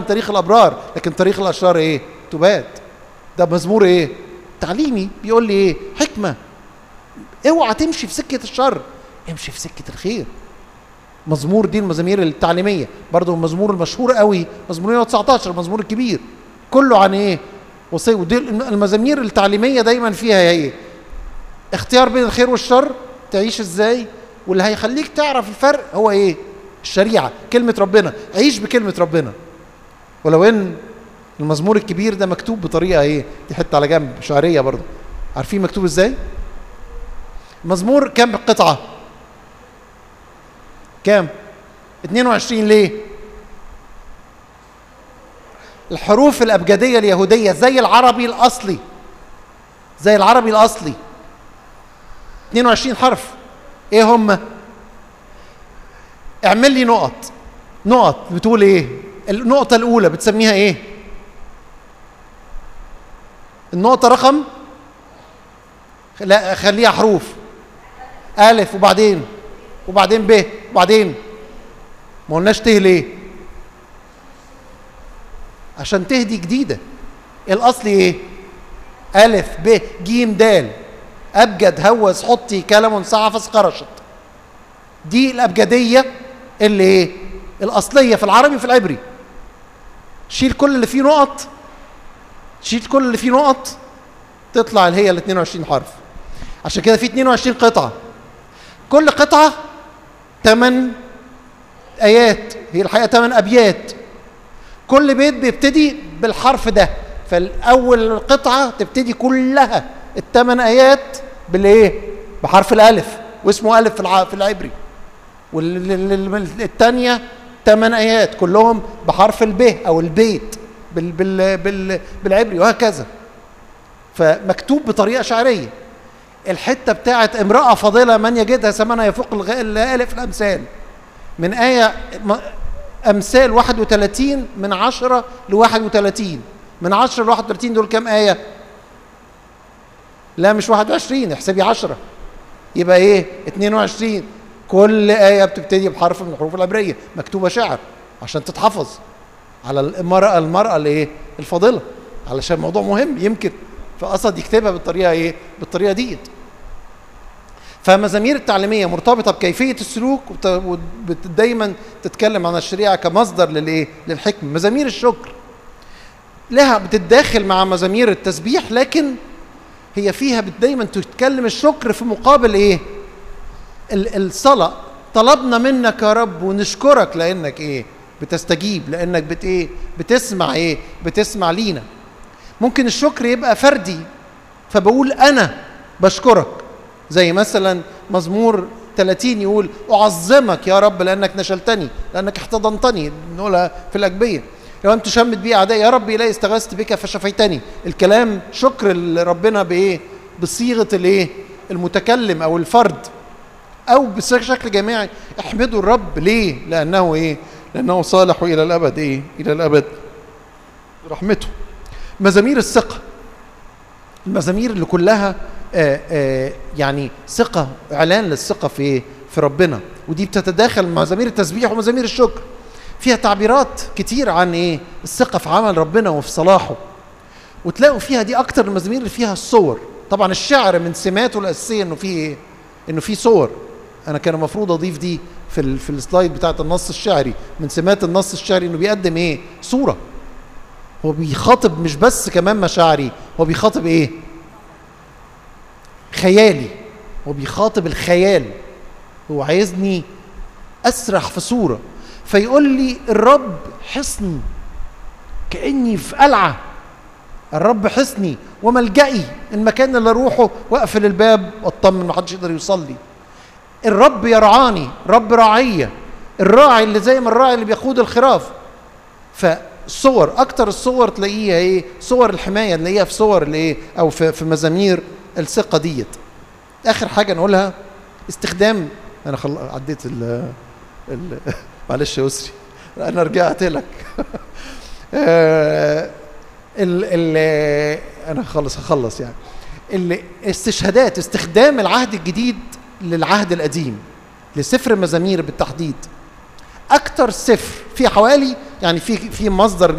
طريق الابرار لكن طريق الاشرار ايه تبات ده مزمور ايه تعليمي بيقول لي ايه حكمه اوعى تمشي في سكه الشر امشي في سكه الخير مزمور دي المزامير التعليميه برضه المزمور المشهور قوي مزمور 119 المزمور الكبير كله عن ايه وصي ودي المزامير التعليميه دايما فيها ايه اختيار بين الخير والشر تعيش ازاي واللي هيخليك تعرف الفرق هو ايه الشريعه كلمه ربنا عيش بكلمه ربنا ولو ان المزمور الكبير ده مكتوب بطريقه ايه دي حته على جنب شعريه برضه عارفين مكتوب ازاي مزمور كام قطعه كام 22 ليه الحروف الابجديه اليهوديه زي العربي الاصلي زي العربي الاصلي 22 حرف ايه هم اعمل لي نقط نقط بتقول ايه النقطه الاولى بتسميها ايه النقطه رقم لا خليها حروف الف وبعدين وبعدين ب وبعدين ما قلناش ته ليه عشان ته دي جديده الاصل ايه الف ب ج د ابجد هوس حطي كلم صعفس قرشت دي الابجديه اللي ايه الاصليه في العربي وفي العبري شيل كل اللي فيه نقط شيل كل اللي فيه نقط تطلع اللي هي ال 22 حرف عشان كده في 22 قطعه كل قطعه 8 ايات هي الحقيقه 8 ابيات كل بيت بيبتدي بالحرف ده فالاول قطعه تبتدي كلها الثمان ايات بالايه بحرف الالف واسمه الف في في العبري والثانيه ثمان ايات كلهم بحرف الب او البيت بال بال بال بالعبري وهكذا فمكتوب بطريقه شعريه الحته بتاعت امراه فاضله من يجدها ثمنها يفوق الالف الامثال من ايه امثال 31 من 10 ل 31 من 10 ل 31 دول كام ايه لا مش 21 احسبي 10 يبقى ايه 22 كل ايه بتبتدي بحرف من الحروف العبريه مكتوبه شعر عشان تتحفظ على المراه المراه اللي ايه الفاضله علشان الموضوع مهم يمكن فقصد يكتبها بالطريقه ايه بالطريقه ديت فمزامير التعليميه مرتبطه بكيفيه السلوك ودايما تتكلم عن الشريعه كمصدر للايه للحكمه مزامير الشكر لها بتتداخل مع مزامير التسبيح لكن هي فيها دايما تتكلم الشكر في مقابل ايه الصلاه طلبنا منك يا رب ونشكرك لانك ايه بتستجيب لانك بت ايه بتسمع ايه بتسمع لينا ممكن الشكر يبقى فردي فبقول انا بشكرك زي مثلا مزمور 30 يقول اعظمك يا رب لانك نشلتني لانك احتضنتني نقولها في الاجبيه لو انت شمت بي اعدائي يا رب الي استغاثت بك فشفيتني الكلام شكر لربنا بايه بصيغه الايه المتكلم او الفرد او بشكل جماعي احمدوا الرب ليه لانه ايه لانه صالح الى الابد ايه الى الابد رحمته مزامير الثقه المزامير اللي كلها آآ آآ يعني ثقه اعلان للثقه في ايه في ربنا ودي بتتداخل مع مزامير التسبيح ومزامير الشكر فيها تعبيرات كتير عن ايه الثقه في عمل ربنا وفي صلاحه وتلاقوا فيها دي اكتر المزامير اللي فيها الصور طبعا الشعر من سماته الاساسيه انه فيه ايه انه فيه صور انا كان المفروض اضيف دي في ال في السلايد بتاعت النص الشعري من سمات النص الشعري انه بيقدم ايه صوره هو بيخاطب مش بس كمان مشاعري هو بيخاطب ايه خيالي هو بيخاطب الخيال هو عايزني اسرح في صوره فيقول لي الرب حصني كاني في قلعه الرب حصني وملجئي المكان اللي اروحه واقفل الباب واطمن محدش يقدر يوصل لي الرب يرعاني رب راعيه الراعي اللي زي ما الراعي اللي بيقود الخراف فالصور اكتر الصور تلاقيها ايه صور الحمايه تلاقيها في صور الايه او في, في مزامير الثقه ديت اخر حاجه نقولها استخدام انا خل... عديت ال ال معلش يا يسري انا رجعت لك ال ال انا خلص هخلص يعني الاستشهادات استخدام العهد الجديد للعهد القديم لسفر المزامير بالتحديد اكتر سفر في حوالي يعني في في مصدر